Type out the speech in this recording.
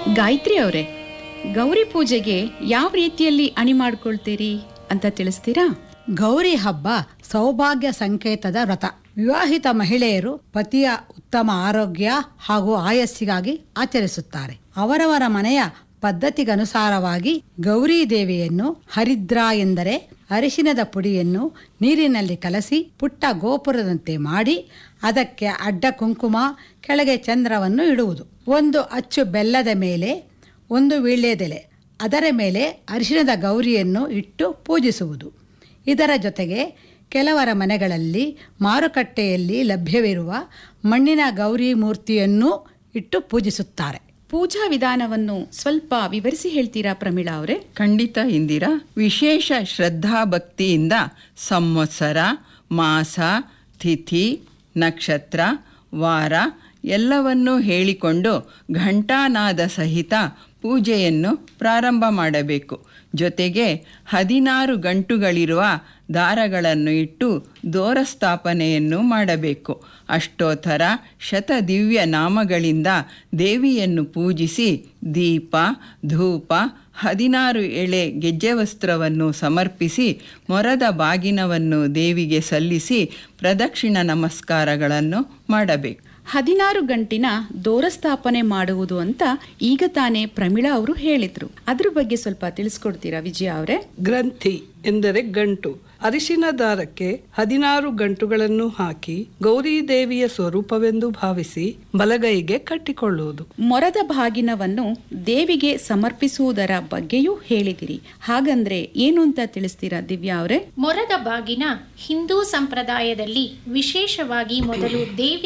ಗಾಯತ್ರಿ ಅವರೇ ಗೌರಿ ಪೂಜೆಗೆ ಯಾವ ರೀತಿಯಲ್ಲಿ ಅಣಿ ಮಾಡ್ಕೊಳ್ತೀರಿ ಅಂತ ತಿಳಿಸ್ತೀರಾ ಗೌರಿ ಹಬ್ಬ ಸೌಭಾಗ್ಯ ಸಂಕೇತದ ವ್ರತ ವಿವಾಹಿತ ಮಹಿಳೆಯರು ಪತಿಯ ಉತ್ತಮ ಆರೋಗ್ಯ ಹಾಗೂ ಆಯಸ್ಸಿಗಾಗಿ ಆಚರಿಸುತ್ತಾರೆ ಅವರವರ ಮನೆಯ ಪದ್ಧತಿಗನುಸಾರವಾಗಿ ಗೌರಿ ದೇವಿಯನ್ನು ಹರಿದ್ರ ಎಂದರೆ ಅರಿಶಿನದ ಪುಡಿಯನ್ನು ನೀರಿನಲ್ಲಿ ಕಲಸಿ ಪುಟ್ಟ ಗೋಪುರದಂತೆ ಮಾಡಿ ಅದಕ್ಕೆ ಅಡ್ಡ ಕುಂಕುಮ ಕೆಳಗೆ ಚಂದ್ರವನ್ನು ಇಡುವುದು ಒಂದು ಅಚ್ಚು ಬೆಲ್ಲದ ಮೇಲೆ ಒಂದು ವೀಳ್ಯದೆಲೆ ಅದರ ಮೇಲೆ ಅರಿಶಿಣದ ಗೌರಿಯನ್ನು ಇಟ್ಟು ಪೂಜಿಸುವುದು ಇದರ ಜೊತೆಗೆ ಕೆಲವರ ಮನೆಗಳಲ್ಲಿ ಮಾರುಕಟ್ಟೆಯಲ್ಲಿ ಲಭ್ಯವಿರುವ ಮಣ್ಣಿನ ಗೌರಿ ಮೂರ್ತಿಯನ್ನು ಇಟ್ಟು ಪೂಜಿಸುತ್ತಾರೆ ಪೂಜಾ ವಿಧಾನವನ್ನು ಸ್ವಲ್ಪ ವಿವರಿಸಿ ಹೇಳ್ತೀರಾ ಪ್ರಮೀಳಾ ಅವರೇ ಖಂಡಿತ ಇಂದಿರಾ ವಿಶೇಷ ಶ್ರದ್ಧಾ ಭಕ್ತಿಯಿಂದ ಸಂವತ್ಸರ ಮಾಸ ತಿಥಿ ನಕ್ಷತ್ರ ವಾರ ಎಲ್ಲವನ್ನೂ ಹೇಳಿಕೊಂಡು ಘಂಟಾನಾದ ಸಹಿತ ಪೂಜೆಯನ್ನು ಪ್ರಾರಂಭ ಮಾಡಬೇಕು ಜೊತೆಗೆ ಹದಿನಾರು ಗಂಟುಗಳಿರುವ ದಾರಗಳನ್ನು ಇಟ್ಟು ದೋರಸ್ಥಾಪನೆಯನ್ನು ಮಾಡಬೇಕು ಅಷ್ಟೋತ್ತರ ಶತದಿವ್ಯ ನಾಮಗಳಿಂದ ದೇವಿಯನ್ನು ಪೂಜಿಸಿ ದೀಪ ಧೂಪ ಹದಿನಾರು ಎಳೆ ಗೆಜ್ಜೆ ವಸ್ತ್ರವನ್ನು ಸಮರ್ಪಿಸಿ ಮೊರದ ಬಾಗಿನವನ್ನು ದೇವಿಗೆ ಸಲ್ಲಿಸಿ ಪ್ರದಕ್ಷಿಣ ನಮಸ್ಕಾರಗಳನ್ನು ಮಾಡಬೇಕು ಹದಿನಾರು ಗಂಟಿನ ದೋರಸ್ಥಾಪನೆ ಮಾಡುವುದು ಅಂತ ಈಗ ತಾನೇ ಪ್ರಮೀಳಾ ಅವರು ಹೇಳಿದ್ರು ಅದ್ರ ಬಗ್ಗೆ ಸ್ವಲ್ಪ ತಿಳಿಸ್ಕೊಡ್ತೀರಾ ವಿಜಯ ಅವರೇ ಗ್ರಂಥಿ ಎಂದರೆ ಗಂಟು ಅರಿಶಿನ ದಾರಕ್ಕೆ ಹದಿನಾರು ಗಂಟುಗಳನ್ನು ಹಾಕಿ ಗೌರಿ ದೇವಿಯ ಸ್ವರೂಪವೆಂದು ಭಾವಿಸಿ ಬಲಗೈಗೆ ಕಟ್ಟಿಕೊಳ್ಳುವುದು ಮೊರದ ಭಾಗಿನವನ್ನು ದೇವಿಗೆ ಸಮರ್ಪಿಸುವುದರ ಬಗ್ಗೆಯೂ ಹೇಳಿದಿರಿ ಹಾಗಂದ್ರೆ ಏನು ಅಂತ ತಿಳಿಸ್ತೀರಾ ದಿವ್ಯಾ ಅವರೇ ಮೊರದ ಬಾಗಿನ ಹಿಂದೂ ಸಂಪ್ರದಾಯದಲ್ಲಿ ವಿಶೇಷವಾಗಿ ಮೊದಲು ದೇವಿ